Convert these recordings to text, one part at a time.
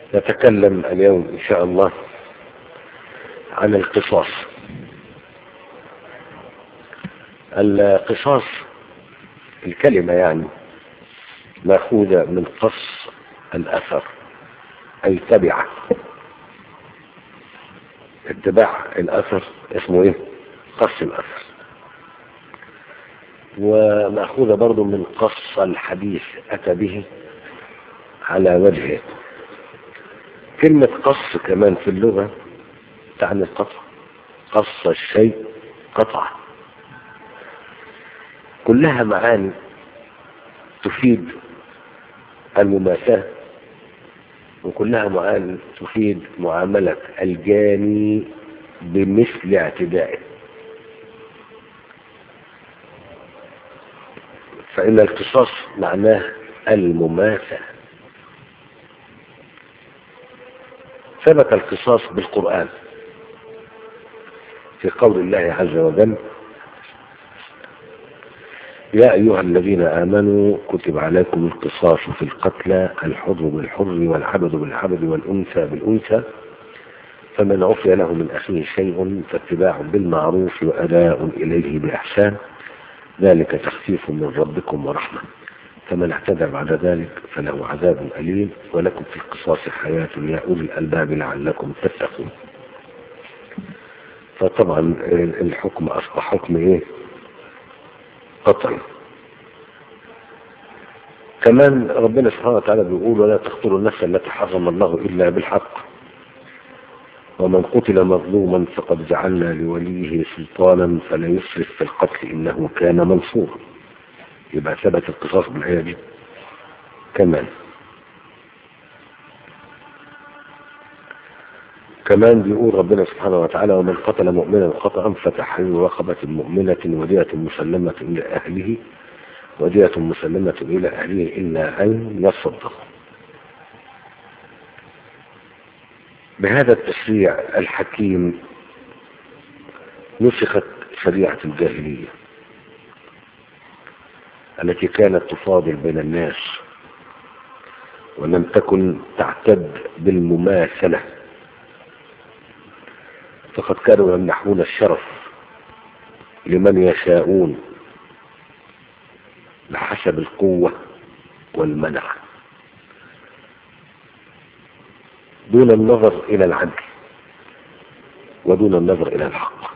نتكلم اليوم إن شاء الله عن القصاص القصاص الكلمة يعني مأخوذة من قص الأثر أي تبع اتباع الأثر اسمه إيه؟ قص الأثر ومأخوذة برضو من قص الحديث أتى به على وجهه كلمة قص كمان في اللغة تعني القطع قص الشيء قطع كلها معاني تفيد المماساة وكلها معاني تفيد معاملة الجاني بمثل اعتدائه فإن القصاص معناه المماثلة ثبت القصاص بالقرآن في قول الله عز وجل يا أيها الذين آمنوا كتب عليكم القصاص في القتلى الحر بالحر والعبد بالعبد والأنثى بالأنثى فمن عفي له من أخيه شيء فاتباع بالمعروف وأداء إليه بإحسان ذلك تخفيف من ربكم ورحمة فمن اعتدى بعد ذلك فله عذاب أليم ولكم في القصاص حياة يا أولي الألباب لعلكم تتقون فطبعا الحكم أصبح حكم إيه قطعي كمان ربنا سبحانه وتعالى بيقول ولا تقتلوا النفس التي حرم الله إلا بالحق ومن قتل مظلوما فقد جعلنا لوليه سلطانا فلا يسرف في القتل إنه كان منصورا يبقى ثبت القصاص بالآية دي كمان كمان بيقول ربنا سبحانه وتعالى ومن قتل مؤمنا خطأ فتحرير رقبة مؤمنة ودية مسلمة إلى أهله ودية مسلمة إلى أهله إلا أن يصدقوا بهذا التشريع الحكيم نسخت شريعة الجاهلية التي كانت تفاضل بين الناس ولم تكن تعتد بالمماثلة فقد كانوا يمنحون الشرف لمن يشاءون بحسب القوة والمنع دون النظر إلى العدل ودون النظر إلى الحق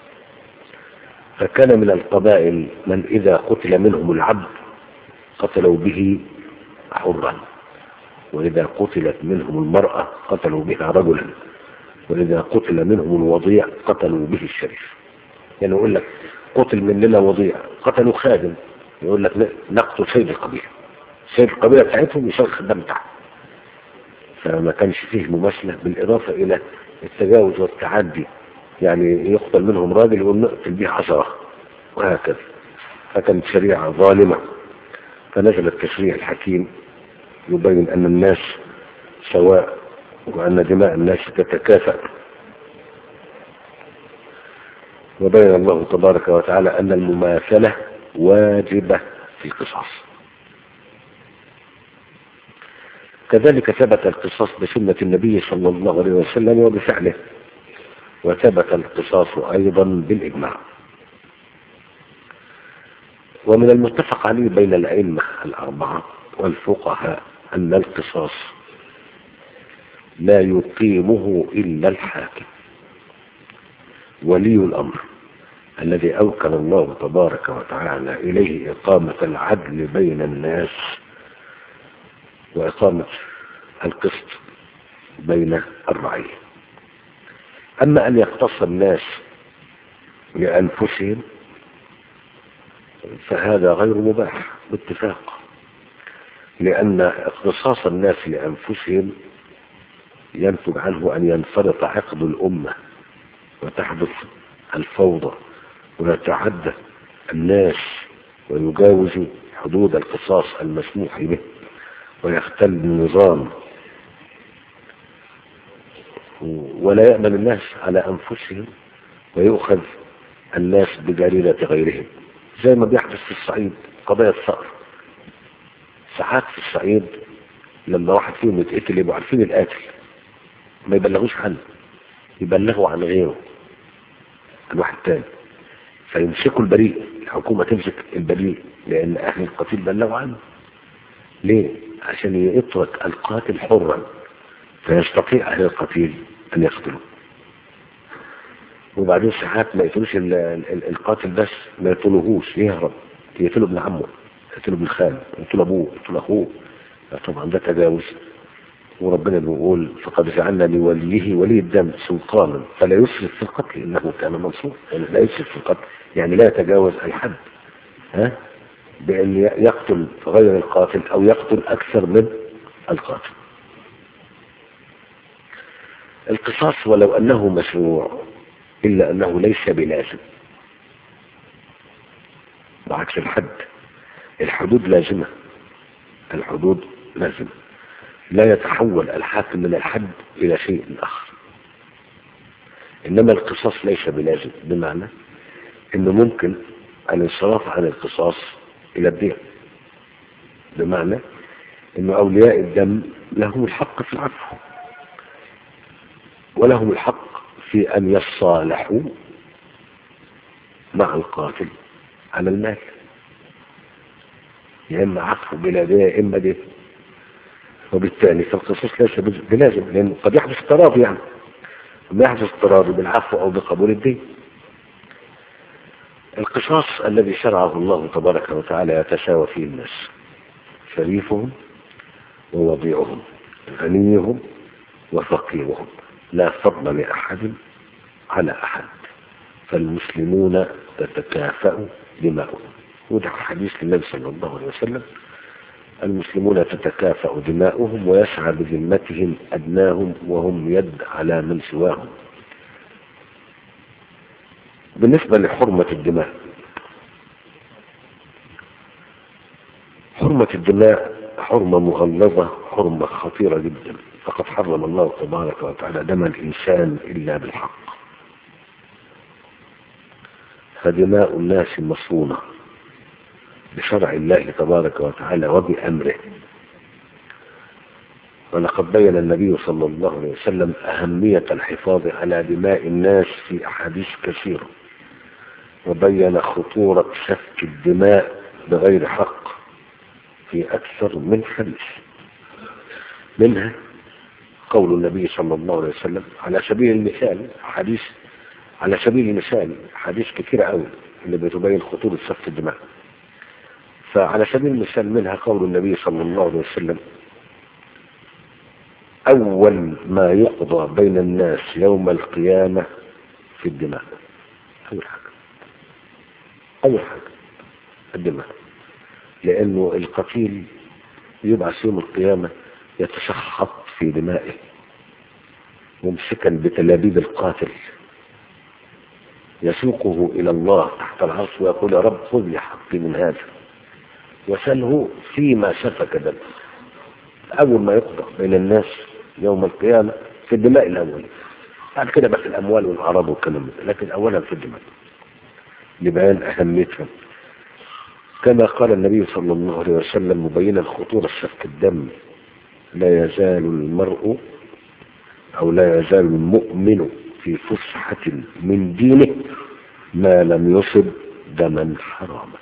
فكان من القبائل من إذا قتل منهم العبد قتلوا به حرا وإذا قتلت منهم المرأة قتلوا بها رجلا وإذا قتل منهم الوضيع قتلوا به الشريف يعني يقول لك قتل مننا وضيع قتلوا خادم يقول لك نقتل سيد القبيلة سيد القبيلة بتاعتهم يشغل الخدام بتاعه فما كانش فيه مماثلة بالإضافة إلى التجاوز والتعدي يعني يقتل منهم راجل ونقتل به عشرة وهكذا فكانت شريعة ظالمة فنزل التشريع الحكيم يبين أن الناس سواء وأن دماء الناس تتكافأ وبين الله تبارك وتعالى أن المماثلة واجبة في القصاص كذلك ثبت القصاص بسنة النبي صلى الله عليه وسلم وبفعله وثبت القصاص أيضا بالإجماع ومن المتفق عليه بين الأئمة الأربعة والفقهاء أن القصاص لا يقيمه إلا الحاكم ولي الأمر الذي أوكل الله تبارك وتعالى إليه إقامة العدل بين الناس وإقامة القسط بين الرعية أما أن يقتص الناس لأنفسهم فهذا غير مباح باتفاق لأن اختصاص الناس لأنفسهم ينتج عنه أن ينفرط عقد الأمة وتحدث الفوضى ويتعدى الناس ويجاوز حدود القصاص المسموح به ويختل النظام ولا يأمن الناس على أنفسهم ويؤخذ الناس بجريرة غيرهم زي ما بيحدث في الصعيد قضايا الثأر ساعات في الصعيد لما واحد فيهم يتقتل يبقوا عارفين القاتل ما يبلغوش عنه يبلغوا عن غيره عن واحد تاني فيمسكوا البريء الحكومة تمسك البريء لأن أهل القتيل بلغوا عنه ليه؟ عشان يترك القاتل حرا فيستطيع أهل القتيل أن يقتلوا وبعدين ساعات ما يقتلوش ال- ال- القاتل بس ما يقتلوهوش يهرب يقتلوا ابن عمه يقتلوا ابن خاله يقتلوا ابوه يقتلوا اخوه طبعا ده تجاوز وربنا بيقول فقد جعلنا لوليه ولي الدم سلطانا فلا يسرف في القتل انه كان منصور يعني لا يسرف في القتل يعني لا يتجاوز اي حد ها بان يقتل غير القاتل او يقتل اكثر من القاتل القصاص ولو انه مشروع الا انه ليس بلازم بعكس الحد الحدود لازمه الحدود لازمه لا يتحول الحاكم من الحد إلى شيء آخر إنما القصاص ليس بلازم بمعنى إنه ممكن الانصراف عن القصاص إلى الدين بمعنى إنه أولياء الدم لهم الحق في العفو ولهم الحق في أن يصالحوا مع القاتل على المال يا إما عفو بلا دين يا إما دين وبالتالي فالقصاص ليس بلازم لأنه قد يحدث تراضي يعني ما يحدث تراضي بالعفو أو بقبول الدين القصاص الذي شرعه الله تبارك وتعالى يتساوى فيه الناس شريفهم ووضيعهم غنيهم وفقيرهم لا فضل لأحد على أحد فالمسلمون تتكافأ دماؤهم وده حديث للنبي صلى الله عليه وسلم المسلمون تتكافأ دماؤهم ويسعى بذمتهم أدناهم وهم يد على من سواهم بالنسبة لحرمة الدماء حرمة الدماء حرمة مغلظة حرمة خطيرة جدا فقد حرم الله تبارك وتعالى دم الإنسان إلا بالحق فدماء الناس مصونة بشرع الله تبارك وتعالى وبأمره ولقد بين النبي صلى الله عليه وسلم أهمية الحفاظ على دماء الناس في أحاديث كثيرة وبين خطورة سفك الدماء بغير حق في أكثر من حديث منها قول النبي صلى الله عليه وسلم على سبيل المثال حديث على سبيل المثال حديث كثير قوي اللي بتبين خطورة سفك الدماء فعلى سبيل المثال منها قول النبي صلى الله عليه وسلم أول ما يقضى بين الناس يوم القيامة في الدماء أول حاجة أول حاجة الدماء لأنه القتيل يبعث يوم القيامة يتشحط في دمائه ممسكا بتلابيب القاتل يسوقه إلى الله تحت العرش ويقول يا رب خذ لي حقي من هذا وسله فيما سفك دم أول ما يقضى بين الناس يوم القيامة في الدماء الأول بعد كده بقى في الأموال والأعراض والكلام ده لكن أولا في الدماء لبيان أهميتها كما قال النبي صلى الله عليه وسلم مبينا خطورة سفك الدم لا يزال المرء أو لا يزال المؤمن في فسحة من دينه ما لم يصب دما حراما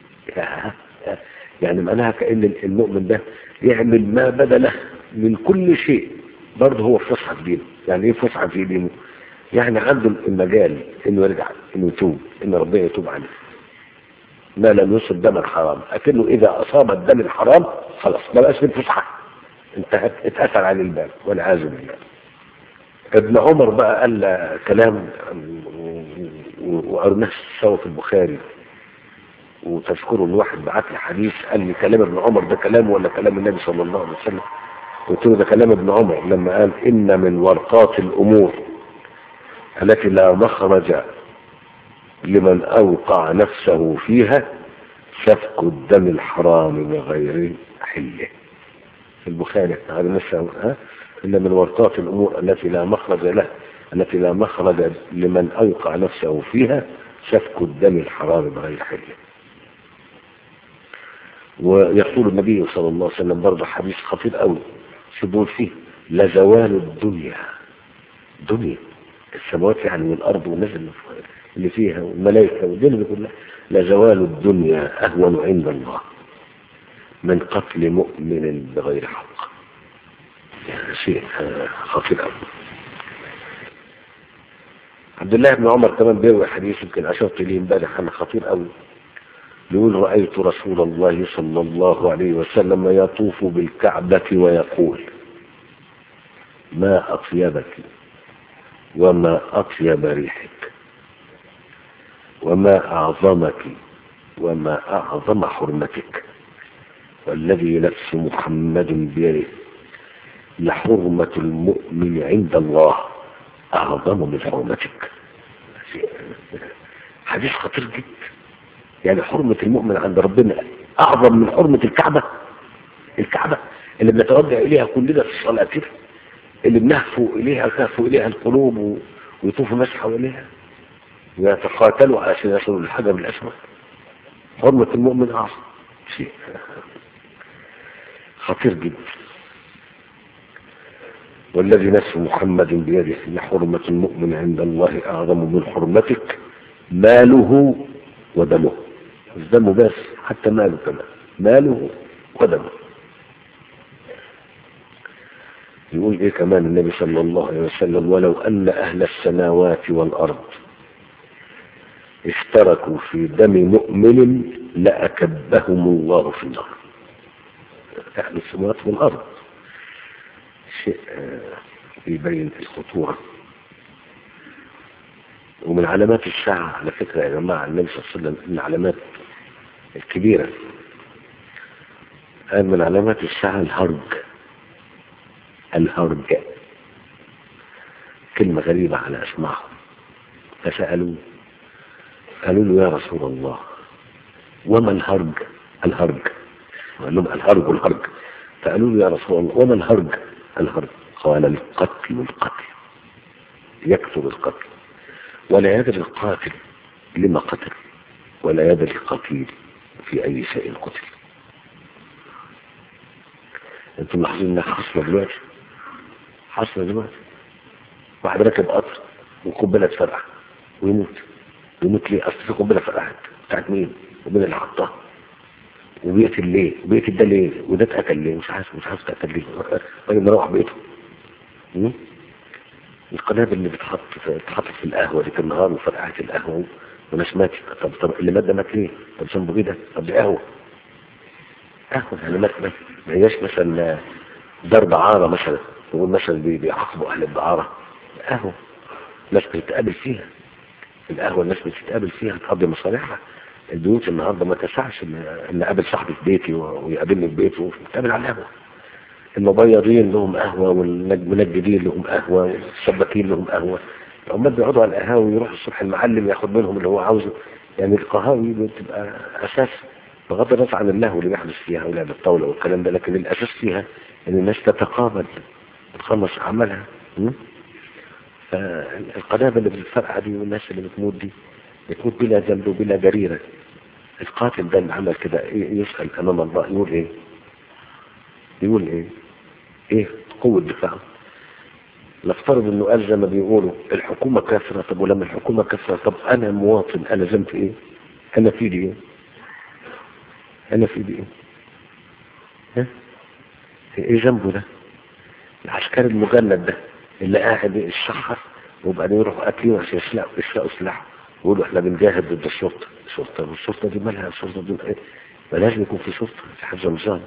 يعني معناها كأن المؤمن ده يعمل ما بدله من كل شيء برضه هو في فسحة في دينه يعني ايه فسحة في دينه يعني عنده المجال انه يرجع انه يتوب ان ربنا يتوب عليه ما لم يصب دما حرام اكنه اذا اصاب الدم الحرام خلاص ما بقاش من فسحة انتهت اتأثر على الباب والعياذ بالله ابن عمر بقى قال كلام وقرناه سوا في البخاري وتذكروا ان واحد بعت لي حديث قال لي كلام ابن عمر ده كلام ولا كلام النبي صلى الله عليه وسلم قلت له ده كلام ابن عمر لما قال ان من ورقات الامور التي لا مخرج لمن اوقع نفسه فيها سفك الدم الحرام بغير حله في البخاري هذا نفسه ها إن من ورطات الأمور التي لا مخرج له التي لا مخرج لمن أوقع نفسه فيها سفك الدم الحرام بغير حله ويقول النبي صلى الله عليه وسلم برضه حديث خطير قوي شو بيقول فيه لزوال الدنيا دنيا السماوات يعني والارض والناس اللي اللي فيها والملائكه والدنيا دي كلها لزوال الدنيا اهون عند الله من قتل مؤمن بغير حق يعني شيء آه، خطير قوي عبد الله بن عمر كمان بيروي حديث يمكن اشرت اليه امبارح انا خطير قوي يقول رأيت رسول الله صلى الله عليه وسلم يطوف بالكعبة ويقول ما أطيبك وما أطيب ريحك وما أعظمك وما أعظم حرمتك والذي نفس محمد بيده لحرمة المؤمن عند الله أعظم من حرمتك حديث خطير جدا يعني حرمة المؤمن عند ربنا أعظم من حرمة الكعبة الكعبة اللي بنتوجه إليها كلنا في الصلاة كده اللي بنهفو إليها تهفو إليها القلوب و- ويطوفوا الناس حواليها ويتقاتلوا عشان يصلوا للحجر الأسود حرمة المؤمن أعظم شيء خطير جدا والذي نفس محمد بيده لحرمة المؤمن عند الله أعظم من حرمتك ماله ودمه مش دمه بس حتى ماله كمان ماله ودمه يقول ايه كمان النبي صلى الله عليه وسلم ولو ان اهل السماوات والارض اشتركوا في دم مؤمن لاكبهم الله في النار اهل السماوات والارض شيء آه، يبين الخطوره ومن علامات الساعة على فكرة يا جماعة النبي صلى الله عليه وسلم من العلامات الكبيرة قال من علامات الساعة الهرج الهرج كلمة غريبة على أسمعهم فسألوه قالوا له يا رسول الله وما الهرج الهرج قال لهم الهرج والهرج فقالوا له يا رسول الله وما الهرج الهرج قال القتل القتل يكثر القتل ولا يدري القاتل لما قتل ولا يدري القتيل في أي شيء قتل انتم ملاحظين انها حاصله دلوقتي حاصله دلوقتي واحد راكب قطر وقنبله تفرقع ويموت يموت ليه اصل في قنبله فرقعت بتاعت مين ومين اللي حطها وبيقتل ليه وبيقتل ده ليه وده اتقتل ليه مش عارف مش عارف اتقتل ليه راجل مروح بيته م? القنابل اللي بتحط في اتحطت في القهوه دي النهار وفرقعت القهوه وناس ماتت طب طب اللي مات ده مات ليه؟ طب ذنبه ايه ده؟ طب دي قهوه قهوه يعني مات مات ما هياش مثلا دار دعاره مثلا نقول مثلا بي- بيعاقبوا اهل الدعاره قهوه ناس بتتقابل فيها القهوه الناس بتتقابل فيها تقضي مصالحها البيوت النهارده ما تسعش ان ان اقابل صاحبي في بيتي و- ويقابلني في بيته ونتقابل على القهوه المبيضين لهم قهوة والمنجدين لهم قهوة والسباكين لهم قهوة العمال بيقعدوا على القهاوي يروح الصبح المعلم ياخد منهم اللي هو عاوزه يعني القهاوي بتبقى أساس بغض النظر عن اللهو اللي بيحدث فيها ولعب الطاولة والكلام ده لكن الأساس فيها إن الناس تتقابل تخلص عملها م? فالقنابل اللي بتتفرقع دي والناس اللي بتموت دي بتموت بلا ذنب وبلا جريرة القاتل ده اللي عمل كده إيه- يسأل أمام الله يقول إيه يقول إيه ايه قوة دفاعه نفترض انه قال زي ما بيقولوا الحكومة كافرة طب ولما الحكومة كافرة طب انا مواطن انا ذنبي ايه انا في ايدي ايه انا في ايدي ايه ها ايه ذنبه ده العسكري المجند ده اللي قاعد يشحر وبعدين يروحوا قاتلين عشان يسلقوا يسلقوا سلاح ويقولوا احنا بنجاهد ضد الشرطة الشرطة والشرطة دي مالها الشرطة دي ايه ما لازم يكون في شرطة في حفظ النظام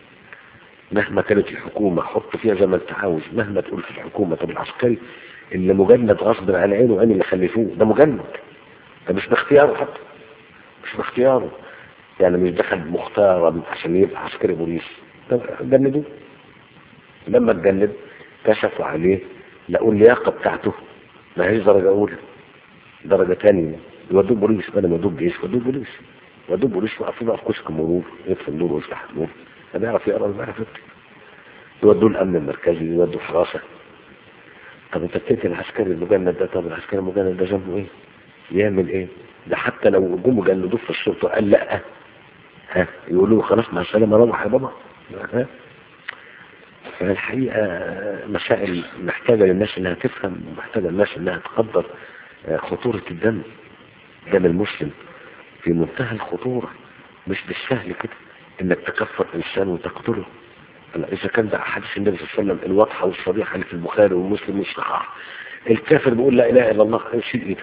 مهما كانت الحكومة حط فيها زي ما انت عاوز مهما تقول في الحكومة طب العسكري اللي مجند غصب عن عينه وعين اللي خلفوه ده مجند ده مش باختياره حتى مش باختياره يعني مش دخل مختارا عشان يبقى عسكري بوليس ده جندوه لما اتجند كشفوا عليه لقوا اللياقة بتاعته ما هيش درجة أولى درجة تانية يودوه بوليس بدل ما يودوه جيش يودوه بوليس يودوه بوليس وقفوا بقى في كشك مرور يطفي النور ويفتح النور لا بيعرف يقرا ولا بيعرف يكتب يودوه الامن المركزي يودوه حراسه طب انت بتقتل العسكري المجند ده طب العسكري المجند ده ذنبه ايه؟ يعمل ايه؟ ده حتى لو جم جندوه في الشرطه قال لا ها يقولوا له خلاص مع السلامة روح يا بابا ها فالحقيقة مسائل محتاجة للناس انها تفهم ومحتاجة للناس انها تقدر خطورة الدم دم المسلم في منتهى الخطورة مش بالسهل كده انك تكفر انسان وتقتله اذا كان ده احاديث النبي صلى الله عليه وسلم الواضحة والصريحة اللي في البخاري ومسلم والصحاح الكافر بيقول لا اله الا الله شيل ايدك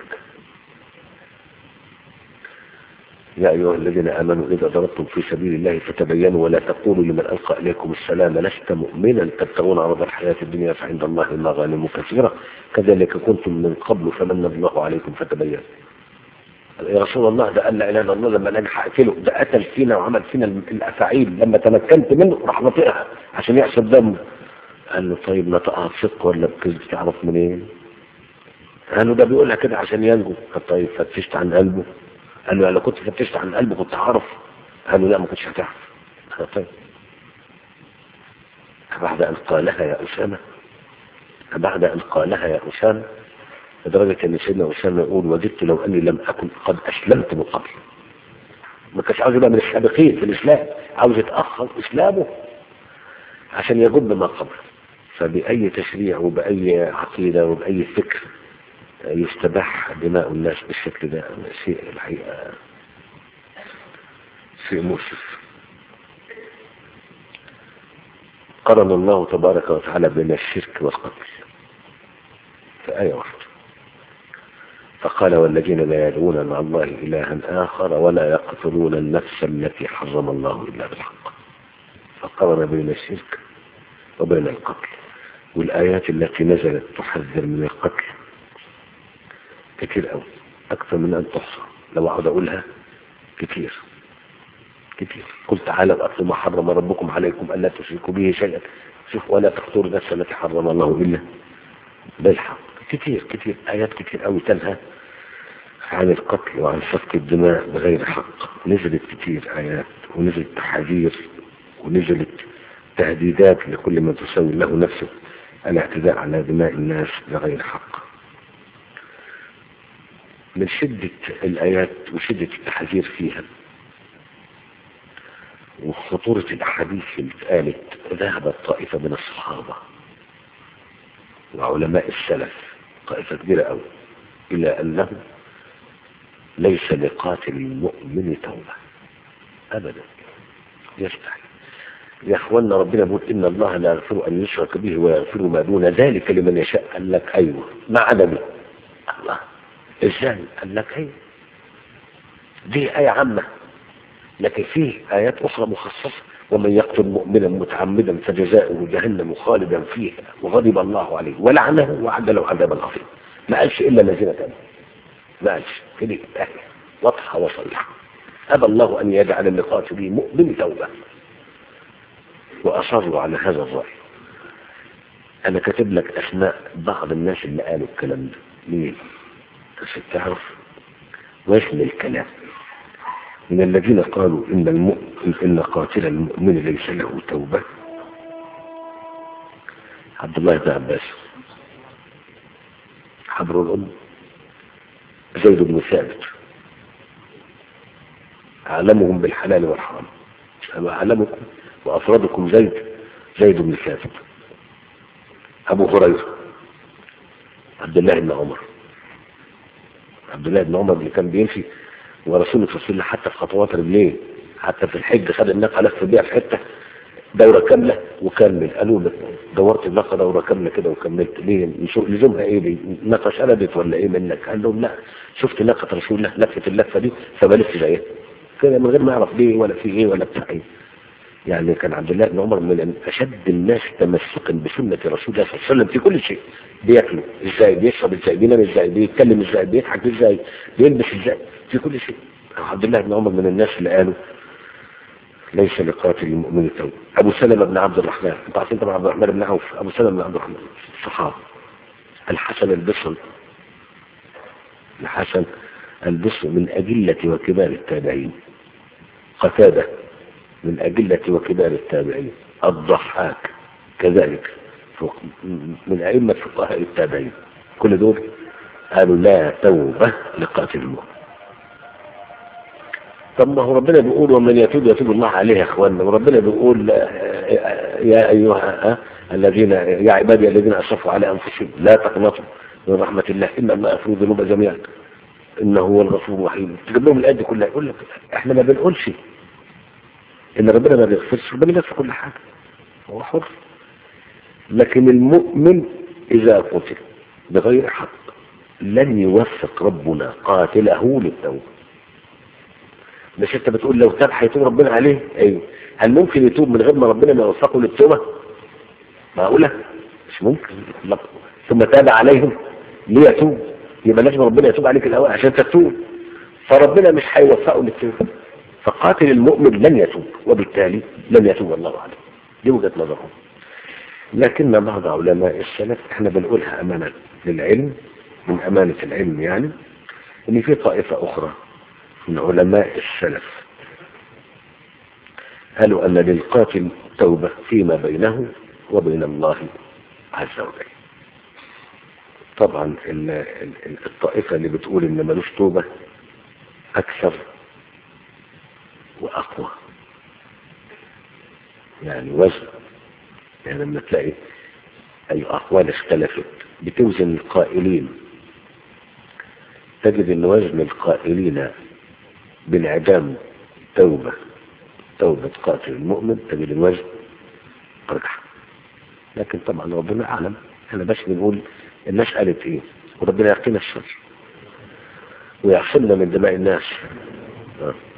يا أيها الذين آمنوا إذا ضربتم في سبيل الله فتبينوا ولا تقولوا لمن ألقى إليكم السلام لست مؤمنا تبتغون عرض الحياة الدنيا فعند الله مغانم كثيرة كذلك كنتم من قبل فمن الله عليكم فتبينوا يا رسول الله ده قال لا إله إلا الله لما أنا هقتله ده قتل فينا وعمل فينا الأفاعيل لما تمكنت منه راح نطيقها عشان يحسب دمه قال له طيب نطقها بصدق ولا بكذب تعرف منين؟ قال له ده بيقولها كده عشان ينجو طيب فتشت عن قلبه قال له لو كنت فتشت عن قلبه كنت هعرف قال له لا ما كنتش هتعرف قال طيب بعد أن قالها يا أسامة بعد أن قالها يا أسامة لدرجة أن سيدنا أسامة يقول وجدت لو أني لم أكن قد أسلمت من قبل ما كانش عاوز يبقى من السابقين في الإسلام عاوز يتأخر إسلامه عشان يجب ما قبل فبأي تشريع وبأي عقيدة وبأي فكر يستباح دماء الناس بالشكل ده شيء الحقيقة شيء مؤسف قرن الله تبارك وتعالى بين الشرك والقتل في آية واحدة فقال والذين لا يدعون مع الله إلها آخر ولا يقتلون النفس التي حرم الله إلا بالحق فقرن بين الشرك وبين القتل والآيات التي نزلت تحذر من القتل كتير قوي أكثر من أن تحصى لو أقعد أقولها كتير كتير قل تعالى وأتل ما حرم ربكم عليكم ألا تشركوا به شيئا شوف ولا تقتلوا النفس التي حرم الله إلا بالحق كتير كتير آيات كتير قوي تنهى عن القتل وعن سفك الدماء بغير حق نزلت كتير آيات ونزلت تحذير ونزلت تهديدات لكل من تسوي له نفسه الاعتداء على دماء الناس بغير حق من شدة الآيات وشدة التحذير فيها وخطورة الأحاديث اللي اتقالت ذهبت طائفة من الصحابة وعلماء السلف طائفة كبيرة أوي إلى أنه ليس لقاتل المؤمن توبة أبدا يستحي يا اخوانا ربنا بيقول ان الله لا يغفر ان يشرك به ويغفر ما دون ذلك لمن يشاء قال لك ايوه ما عدمه الله ازاي قال لك ايوه دي آية عامة لكن فيه آيات أخرى مخصصة ومن يقتل مؤمنا متعمدا فجزاؤه جهنم خالدا فيها وغضب الله عليه ولعنه وعد له عذابا عظيما ما قالش إلا الذين تابوا ما قالش كده آية واضحة وصريحة أبى الله أن يجعل لقاتله مؤمن توبة وأصروا على هذا الرأي أنا كاتب لك أسماء بعض الناس اللي قالوا الكلام ده مين؟ عشان تعرف وزن الكلام من الذين قالوا إن المؤمن إن قاتل المؤمن ليس له توبة عبد الله بن عباس حبر الأم زيد بن ثابت أعلمهم بالحلال والحرام أعلمكم وأفرادكم زيد زيد بن ثابت أبو هريرة عبد الله بن عمر عبد الله بن عمر اللي كان بيمشي ورسول صلى الله حتى في خطوات رجليه حتى في الحج خد الناقه لف بيها في حته دوره كامله وكمل قالوا له دورت الناقه دوره كامله كده وكملت ليه لزومها ايه دي الناقه شردت ولا ايه منك قال لهم لا شفت ناقه رسول الله لفت اللفه دي فبلفت زيها كده من غير ما يعرف ليه ولا في ايه ولا بتاع ايه يعني كان عبد الله بن عمر من اشد الناس تمسكا بسنه رسول الله صلى الله عليه وسلم في كل شيء بياكلوا ازاي بيشرب ازاي بينام ازاي بيتكلم ازاي بيضحك ازاي بيلبس ازاي في كل شيء عبد الله بن عمر من الناس اللي قالوا ليس لقاتل المؤمن توبه ابو سلمة بن عبد الرحمن انت عارفين طبعا عبد الرحمن بن عوف ابو سلمة بن عبد الرحمن الصحابه الحسن البصري الحسن البصري من اجله وكبار التابعين قتاده من أجلة وكبار التابعين الضحاك كذلك من أئمة فقهاء التابعين كل دول قالوا لا توبة لقاتل المؤمن طب ما هو ربنا بيقول ومن يتوب يتوب الله عليه يا اخواننا وربنا بيقول آه، يا ايها آه، الذين يا عبادي الذين اسرفوا على انفسهم لا تقنطوا من رحمه الله ان الله يغفر الذنوب جميعا انه هو الغفور الرحيم تجيب لهم الايه دي كلها يقول لك احنا ما بنقولش ان ربنا ما بيغفرش ربنا بيغفر كل حاجه هو حر لكن المؤمن اذا قتل بغير حق لن يوفق ربنا قاتله للتوبه مش انت بتقول لو تاب هيتوب ربنا عليه ايوه هل ممكن يتوب من غير ما ربنا ما يوفقه للتوبه معقوله مش ممكن لا. ثم تاب عليهم ليتوب يبقى لازم ربنا يتوب عليك الاول عشان تتوب فربنا مش هيوفقه للتوبه فقاتل المؤمن لن يتوب وبالتالي لن يتوب الله عليه دي وجهه نظرهم لكن بعض علماء السلف احنا بنقولها امانه للعلم من امانه العلم يعني ان في طائفه اخرى من علماء السلف قالوا أن للقاتل توبة فيما بينه وبين الله عز وجل طبعا ال- ال- الطائفة اللي بتقول إن ملوش توبة أكثر وأقوى يعني وزن يعني لما تلاقي أي أقوال اختلفت بتوزن القائلين تجد أن وزن القائلين بانعدام توبة توبة قاتل المؤمن تجد الوزن أرجح لكن طبعا ربنا أعلم احنا بس بنقول الناس قالت ايه وربنا يقينا الشر ويعصمنا من دماء الناس آه.